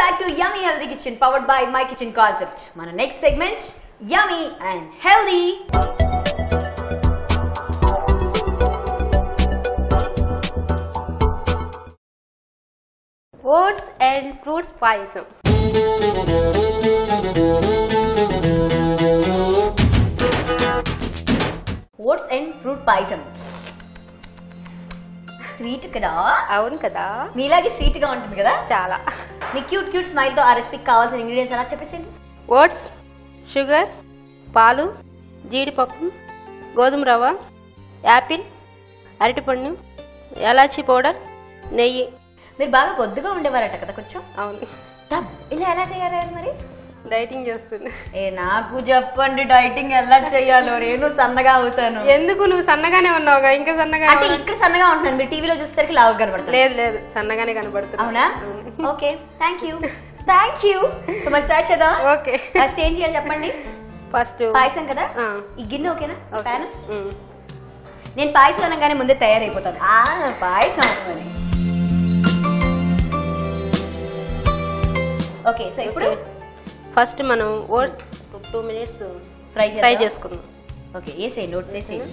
Back to yummy healthy kitchen powered by my kitchen concept మన next segment yummy and healthy oats and fruits payasam oats and fruit payasam sweet కదా అవును కదా మీలాగే sweet గా ఉంటుంది కదా చాలా మీ క్యూట్ క్యూట్ స్మైల్ తో ఆ రెసిపీకి కావాల్సిన ఇంగ్రీడియంట్స్ ఎలా చెప్పేసేయండి ఓట్స్ షుగర్ పాలు జీడిపప్పు గోధుమ రవ్వ యాపిల్ అరటిపండు ఎలాచీ పౌడర్ నెయ్యి మీరు బాగా బొద్దుగా ఉండేవారట కదా కొంచెం అవును తబ్, ఇలా ఎలా తయారయ్యారు మరి డైటింగ్ చేస్తుంది ఏ నాకు చెప్పండి డైటింగ్ ఎలా చెయ్యాలో నేను సన్నగా అవుతాను ఎందుకు నువ్వు సన్నగానే ఉన్నావుగా ఇంకా సన్నగా అంటే ఇక్కడ సన్నగా ఉంటున్నాను మీరు టీవీలో చూసేసరికి లావు కనబడతాను లేదు లేదు సన్నగానే కనబడుతుంది అవునా okay thank you thank you so మరి స్టార్ట్ చేద్దాం ఓకే ఫస్ట్ ఏం చేయాలి చెప్పండి ఫస్ట్ పాయసం కదా ఆ. ఈ గిన్నె ఓకేనా ఓకే. ఫ్యాన్ ఉమ్. నేను పాయసం అనగానే ముందే తయారైపోతాను ఆ పాయసం మరి ఓకే సో ఇప్పుడు ఫస్ట్ మనం oats two minutes fry fry చేద్దాం చేసుకుందాం ఓకే వేసేయండి ఓట్స్ వేసేయండి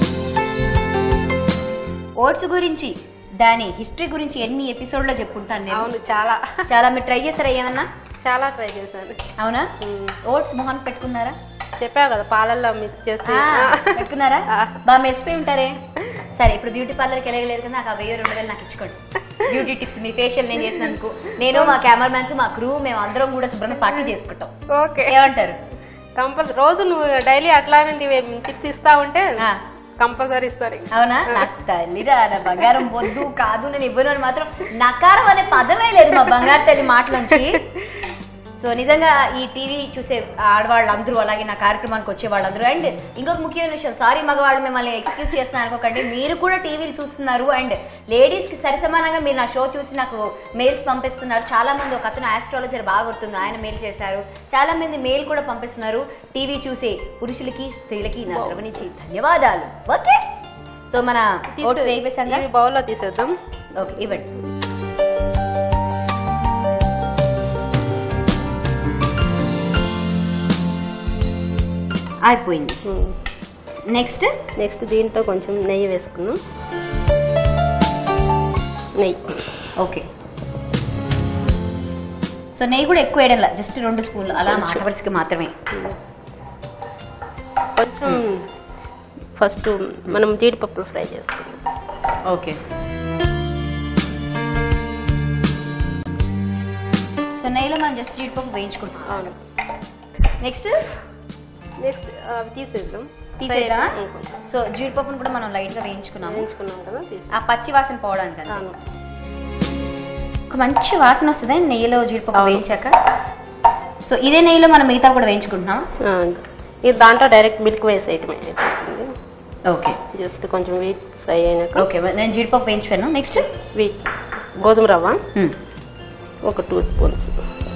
ఓట్స్ గురించి దాని హిస్టరీ గురించి ఎన్ని ఎపిసోడ్లో చెప్పుకుంటాను నేను అవును చాలా చాలా మీరు ట్రై చేస్తారా ఏమన్నా చాలా ట్రై చేశాను అవునా ఉమ్. ఓట్స్ మొహన్ పెట్టుకున్నారా చెప్పావు కదా పాలల్లో మిక్స్ చేసి ఆ, పెట్టుకున్నారా ఆ. బాగా మెరిసిపోయి ఉంటారే సరే ఇప్పుడు బ్యూటీ పార్లర్కి వెళ్ళలేదు కదా నాకు ఆ వెయ్యి రెండు వేలు నాకు ఇచ్చుకోండి బ్యూటీ టిప్స్ మీ ఫేషియల్ నేను చేసినందుకు నేను మా కెమెరామ్యాన్స్ మా క్రూ మేము అందరం కూడా శుభ్రంగా పార్టీ చేసుకుంటాం ఓకే ఏమంటారు కంపల్సరీ రోజు నువ్వు డైలీ అట్లాంటి టిప్స్ ఇస్తా ఉంటే ఆ. కంపల్సరీ ఇస్తారు ఇంకా. అవునా నాకు తల్లిరా నా బంగారం వద్దు కాదు నేను ఇవ్వను అని మాత్రం నకారం అనే పదమే లేదు మా బంగారు తల్లి మాటలోంచి సో నిజంగా ఈ టీవీ చూసే ఆడవాళ్ళందరూ అలాగే నా కార్యక్రమానికి వచ్చే వాళ్ళందరూ అండ్ ఇంకొక ముఖ్యమైన విషయం సారీ మగవాళ్ళు మిమ్మల్ని ఎక్స్క్యూజ్ చేస్తున్నారు అనుకోకండి మీరు కూడా టీవీలు చూస్తున్నారు అండ్ లేడీస్కి సరిసమానంగా మీరు నా షో చూసి నాకు మెయిల్స్ పంపిస్తున్నారు చాలా మంది ఒక అతను ఆస్ట్రాలజర్ బాగా గుర్తుంది ఆయన మెయిల్ చేశారు చాలా మంది మెయిల్ కూడా పంపిస్తున్నారు టీవీ చూసే పురుషులకి స్త్రీలకి నా తరపు నుంచి ధన్యవాదాలు ఓకే సో మన ఓట్స్ వేయిపేసాంగా ఇవి బౌల్లో తీసేద్దాం ఓకే ఇవ్వండి అయిపోయింది నెక్స్ట్ నెక్స్ట్ దీంట్లో కొంచెం నెయ్యి వేసుకుందాం నెయ్యి ఓకే సో నెయ్యి కూడా ఎక్కువ వేయడంలా జస్ట్ రెండు స్పూన్లు అలా మాట వరుసకి మాత్రమే కొంచెం ఫస్ట్ మనం జీడిపప్పులు ఫ్రై చేసుకుందాం ఓకే సో నెయ్యిలో మనం జస్ట్ జీడిపప్పు వేయించుకుంటాం అవును నెక్స్ట్ నెక్స్ట్ అవి తీసేద్దాం తీసేద్దామా Fry- కొంచెం సో జీడిపప్పును కూడా మనం లైట్గా వేయించుకున్నాము వేయించుకున్నాం కదా తీసి ఆ పచ్చి వాసన పోవడానికి అంతే అవును ఒక మంచి వాసన వస్తుంది నెయ్యిలో జీడిపప్పు అవును. వేయించాక సో ఇదే నెయ్యిలో మనం మిగతా కూడా వేయించుకుంటున్నాం ఆ, ఇది దాంట్లో డైరెక్ట్ మిల్క్ వేసేయటమే అయిపోతుంది ఓకే జస్ట్ కొంచెం వీట్ ఫ్రై అయినాక ఓకే నేను జీడిపప్పు వేయించిపోయాను నెక్స్ట్ వీట్ గోధుమ రవ్వ ఒక టూ స్పూన్స్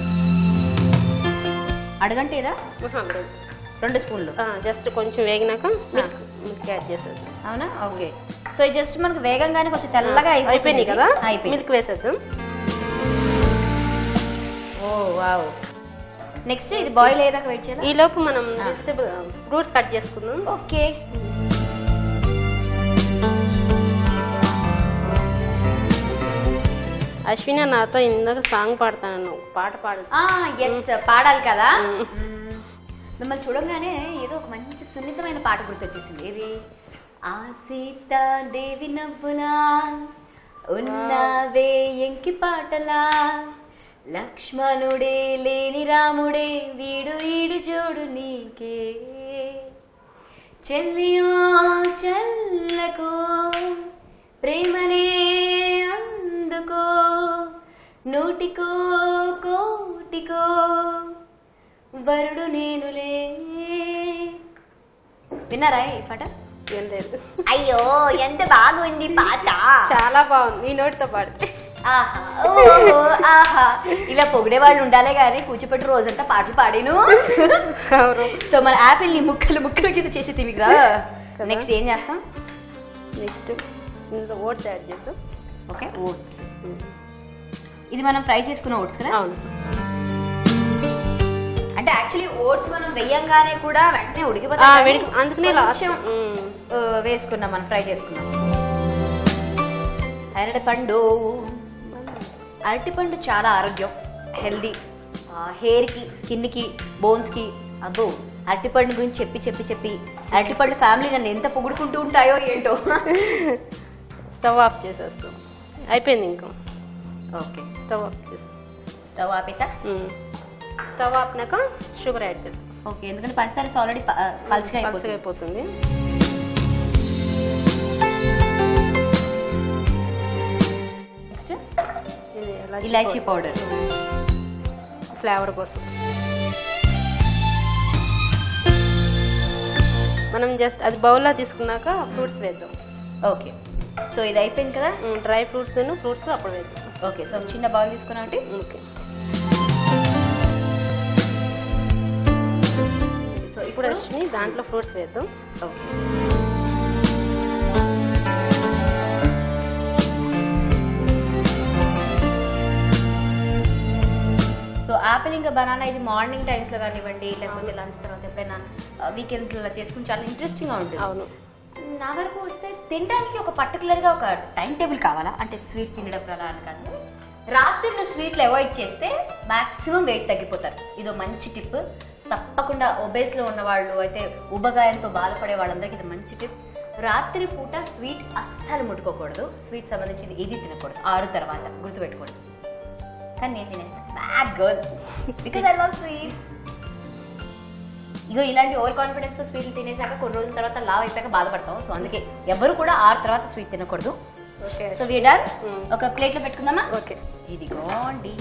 అడగంటే ఏదా రెండు స్పూన్లు జస్ట్ కొంచెం వేగినాక మిల్క్ మిల్క్ యాడ్ చేసేద్దాం అవునా ఓకే సో ఇది జస్ట్ మనకు వేగంగానే కొంచెం తెల్లగా అయిపోతుంది అయిపోయినాయి ఇది. కదా అయిపోయింది మిల్క్ వేసేద్దాం ఓ వావ్ నెక్స్ట్ ఇది బాయిల్ అయ్యేదాకా వెయిట్ చేయాలి ఈ లోపు మనం ఆ. వెజిటబుల్ ఫ్రూట్స్ కట్ చేసుకుందాం ఓకే అశ్విని నాతో ఇందాక సాంగ్ పాడతాను పాట పాడు ఆ ఎస్ పాడాలి కదా మ్మ్. మ్మ్. మిమ్మల్ని చూడంగానే ఏదో ఒక మంచి సున్నితమైన పాట గుర్తొచ్చేసింది ఇది ఆ సీతాదేవి నవ్వులా ఉన్నావే ఎంకి పాటలా లక్ష్మణుడే లేని రాముడే వీడు ఈడు జోడు నీకే చెల్లియో చల్లకో ప్రేమనే అందుకో నూటికో కోటికో వరుడు నేనులే విన్నారా ఈ పాట ఏం లేదు అయ్యో ఎంత బాగుంది పాట చాలా బాగుంది నీ నోటితో పాడితే ఆహా ఓహో ఆహా ఇలా పొగిడే వాళ్ళు ఉండాలే కానీ కూర్చోపెట్టి రోజంతా పాటలు పాడాను ఎవరు సో మన యాపిల్ ని ముక్కలు ముక్కలు కింద చేసి తివి కదా నెక్స్ట్ ఏం చేస్తాం నెక్స్ట్ ఇందులో ఓట్స్ యాడ్ చేద్దాం ఓకే ఓట్స్ ఇది మనం ఫ్రై చేసుకున్న ఓట్స్ కదా అవును అంటే యాక్చువల్లీ ఓట్స్ మనం వెయ్యంగానే కూడా వెంటనే ఆ, ఉడికిపోతాయి వేడి అందుకనే లాస్ట్ కొంచెం, ఆ, వేసుకున్నాం మనం ఫ్రై చేసుకున్నాం అరటి పండు అరటి పండు చాలా ఆరోగ్యం హెల్దీ హెయిర్కి స్కిన్కి బోన్స్కి అబ్బో అరటిపండు గురించి చెప్పి చెప్పి చెప్పి అరటిపండు ఫ్యామిలీ నన్ను ఎంత పొగుడుకుంటూ ఉంటాయో ఏంటో స్టవ్ ఆఫ్ చేసేస్తాం అయిపోయింది ఇంకా ఓకే స్టవ్ ఆఫ్ చేస్తాం స్టవ్ ఆపేసా స్టవ్ ఆపినాక షుగర్ యాడ్ చేస్తాం ఓకే ఎందుకంటే పంచదార ఆల్రెడీ పల్చగా పలుచగా అయిపోతుంది అయిపోతుంది నెక్స్ట్ ఇది ఇలాచీ పౌడర్ ఫ్లేవర్ కోసం మనం జస్ట్ అది బౌల్లో తీసుకున్నాక ఫ్రూట్స్ వేద్దాం ఓకే సో ఇది అయిపోయింది కదా డ్రై ఫ్రూట్స్ ఫ్రూట్స్ అప్పుడు వేద్దాం ఓకే సో చిన్న బౌల్ తీసుకున్నాం అంటే ఓకే సో ఇప్పుడు ఇప్పుడు వచ్చి దాంట్లో ఫ్రూట్స్ వేద్దాం ఓకే సో ఆపిల్ ఇంకా బనానా ఇది మార్నింగ్ టైమ్స్ లో కానివ్వండి లేకపోతే లంచ్ తర్వాత ఎప్పుడైనా వీకెండ్స్ లో చేసుకుని చాలా ఇంట్రెస్టింగ్ గా ఉంటుంది అవును నా వరకు వస్తే తినడానికి ఒక పర్టికులర్ గా ఒక టైం టేబుల్ కావాలా అంటే స్వీట్ తినడం కదా అని కాదు రాత్రి నువ్వు స్వీట్లు అవాయిడ్ చేస్తే మాక్సిమం వెయిట్ తగ్గిపోతారు ఇదో మంచి టిప్ తప్పకుండా ఒబేస్ లో ఉన్న వాళ్ళు అయితే ఉబగాయంతో బాధపడే వాళ్ళందరికీ ఇది మంచి టిప్ రాత్రి పూట స్వీట్ అస్సలు ముట్టుకోకూడదు స్వీట్ సంబంధించింది ఏది తినకూడదు ఆరు తర్వాత గుర్తుపెట్టుకోండి కానీ నేను తినేస్తాను bad girl because I love sweets ఇగో ఇలాంటి ఓవర్ కాన్ఫిడెన్స్ తో స్వీట్లు తినేసాక కొన్ని రోజుల తర్వాత లావ్ అయిపోయాక బాధపడతాం సో అందుకే ఎవరు కూడా ఆరు తర్వాత స్వీట్ తినకూడదు okay so we done Mm. ఒక ప్లేట్ లో పెట్టుకుందామా ఓకే ఇదిగోండి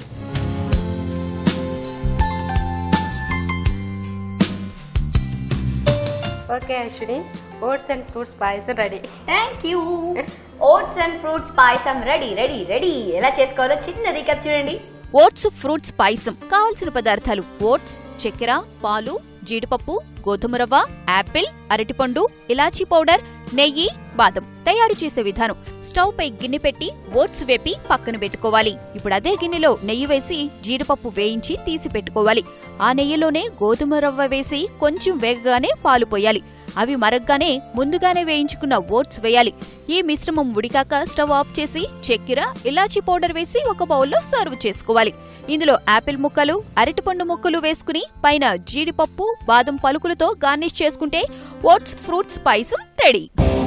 okay Ashwini oats and fruits payasam ready thank you oats and fruits payasam ready ready ready ఎలా చేసుకోవాలో చిన్న రీకప్ చూడండి ఓట్స్ ఫ్రూట్స్ పాయసం కావలసిన పదార్థాలు ఓట్స్ చక్కెర పాలు జీడిపప్పు గోధుమ రవ్వ యాపిల్ అరటిపండు ఇలాచీ పౌడర్ నెయ్యి బాదం తయారు చేసే విధానం స్టవ్ పై గిన్నె పెట్టి ఓట్స్ వేపి పక్కన పెట్టుకోవాలి ఇప్పుడు అదే గిన్నెలో నెయ్యి వేసి జీడిపప్పు వేయించి తీసి పెట్టుకోవాలి ఆ నెయ్యిలోనే గోధుమ రవ్వ వేసి కొంచెం వేగగానే పాలు పోయాలి అవి మరగ్గానే ముందుగానే వేయించుకున్న ఓట్స్ వేయాలి ఈ మిశ్రమం ఉడికాక స్టవ్ ఆఫ్ చేసి చక్కెర ఇలాచీ పౌడర్ వేసి ఒక బౌల్లో సర్వ్ చేసుకోవాలి ఇందులో యాపిల్ ముక్కలు అరటిపండు ముక్కలు వేసుకుని పైన జీడిపప్పు బాదం పలుకులతో గార్నిష్ చేసుకుంటే oats fruits payasam ready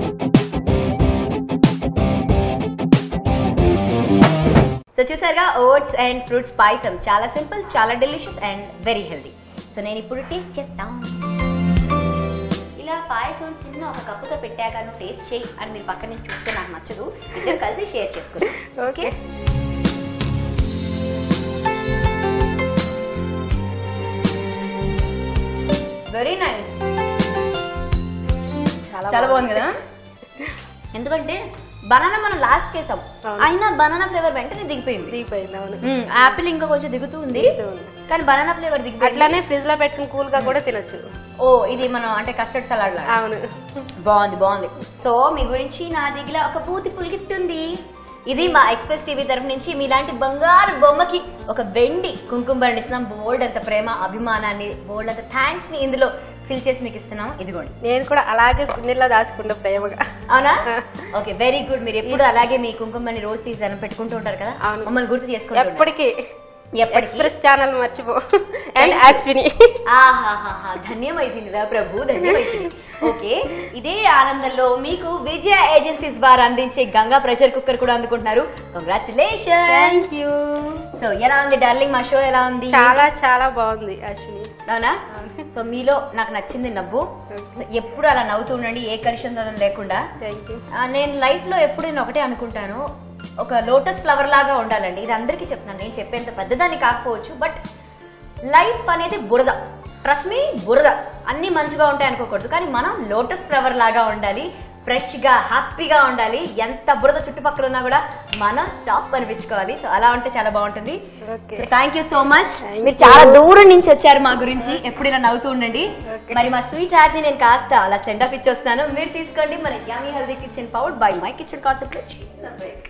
so చూసారుగా ఓట్స్ అండ్ ఫ్రూట్స్ పాయసం చాలా సింపుల్ చాలా delicious and very healthy so నేను ఇప్పుడు టేస్ట్ చేస్తాం ఇలా పాయసం చిన్న ఒక కప్పుతో పెట్టాక నువ్వు టేస్ట్ చేయి అని మీరు పక్కన నుంచి చూస్తే నాకు నచ్చదు ఇద్దరు కలిసి షేర్ చేసుకుందాం ఓకే వెరీ నైస్ చాలా బాగుంది కదా ఎందుకంటే బనానా మనం లాస్ట్ కేసాం అవును. అయినా బనానా ఫ్లేవర్ వెంటనే దిగిపోయింది దిగిపోయింది అవును యాపిల్ ఇంకా కొంచెం దిగుతూ ఉంది దిగుతూ ఉంది. కానీ బనానా ఫ్లేవర్ దిగిపోయింది అట్లానే ఫ్రిడ్జ్ లో పెట్టుకుని కూల్ గా కూడా తినొచ్చు ఓ ఇది మనం అంటే కస్టర్డ్ సలాడ్ లాగా అవును బాగుంది బాగుంది సో మీ గురించి నా దగ్గర ఒక బ్యూటిఫుల్ గిఫ్ట్ ఉంది ఇది మా ఎక్స్ప్రెస్ టీవీ తరఫు నుంచి మీలాంటి బంగారు బొమ్మకి ఒక వెండి కుంకుమ భరణి ఇస్తున్నాం బోల్డ్ అంత ప్రేమ అభిమానాన్ని బోల్డ్ అంత థ్యాంక్స్ ని ఇందులో ఫిల్ చేసి మీకు ఇస్తున్నాం ఇదిగోండి నేను కూడా అలాగే గుండెల్లో దాచుకుంటా ప్రేమగా అవునా ఓకే వెరీ గుడ్ మీరు ఎప్పుడు అలాగే మీ కుంకుమని రోజు తీసి దండం పెట్టుకుంటూ ఉంటారు కదా అవును. మమ్మల్ని గుర్తు చేసుకుంటూ ఉండండి. ఎప్పటికీ ఎప్పటికీ ఎక్స్ప్రెస్ ఛానల్ మర్చిపో అండ్ అశ్విని ఆహాహాహా ధన్యమైందిరా ప్రభు ధన్యమైంది ఓకే ఇదే ఆనందంలో మీకు విజయ ఏజెన్సీస్ వారు అందించే గంగా ప్రెషర్ కుక్కర్ కూడా అందుకుంటున్నారు కంగ్రాచులేషన్ థ్యాంక్ యూ సో ఎలా ఉంది డార్లింగ్ మా షో ఎలా ఉంది చాలా చాలా బాగుంది అశ్విని అవునా సో మీలో నాకు నచ్చింది నవ్వు సో ఎప్పుడు అలా నవ్వుతూ ఉండండి ఏ కలుషితం లేకుండా థ్యాంక్ యూ ఆ, నేను లైఫ్ లో ఎప్పుడు నేను ఒకటే అనుకుంటాను ఒక లోటస్ ఫ్లవర్ లాగా ఉండాలండి ఇది అందరికీ చెప్తున్నాను నేను చెప్పేంత పెద్దదాన్ని కాకపోవచ్చు బట్ లైఫ్ అనేది బురద ట్రస్ట్ మీ బురద అన్ని మంచిగా ఉంటాయి అనుకోకూడదు కానీ మనం లోటస్ ఫ్లవర్ లాగా ఉండాలి ఫ్రెష్ గా హ్యాపీగా ఉండాలి ఎంత బురద చుట్టుపక్కల ఉన్నా కూడా మనం టాప్ అనిపించుకోవాలి సో అలా ఉంటే చాలా బాగుంటుంది okay thank you so much Thank మీరు చాలా దూరం నుంచి వచ్చారు మా గురించి ఎప్పుడు ఇలా నవ్వుతూ ఉండండి Okay. మరి మా స్వీట్ హార్ట్ ని నేను కాస్త అలా సెండ్ ఆఫ్ ఇచ్చొస్తాను మీరు తీసుకోండి మన yummy healthy kitchen powered by my kitchen concept లో చిన్న బ్రేక్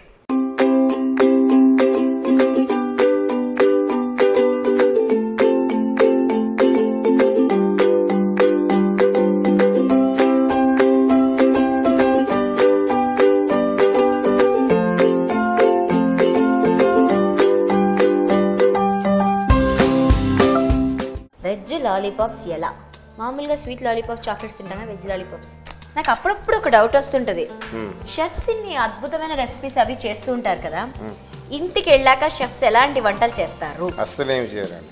లాలీపాప్స్ ఎలా మామూలుగా స్వీట్ లాలీపాప్స్ చాక్లెట్స్ తింటాను వెజ్ లాలీపాప్స్ నాకు అప్పుడప్పుడు ఒక డౌట్ వస్తుంటది మ్మ్. షెఫ్స్ ఇన్ని అద్భుతమైన రెసిపీస్ అవి చేస్తూ ఉంటారు కదా ఇంటికి వెళ్ళాక షెఫ్స్ ఎలాంటి వంటలు చేస్తారు అస్సలు ఏమి చేయరండి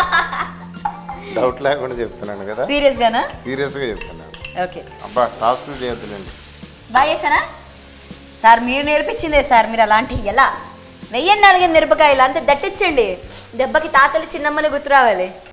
డౌట్ లేకుండా చెప్తున్నాను కదా సీరియస్ గానా సీరియస్గా చెప్తున్నాను ఓకే అబ్బా టాస్క్లు చేయొద్దులేండి బాగా చేశానా సార్ మీరు నేర్పించిందే సార్ మీరు అలాంటి ఎలా వెయ్యండి నాలుగైదు మిరపకాయలు అంతే దట్టించండి దెబ్బకి తాతలు చిన్నమ్మని గుర్తు రావాలి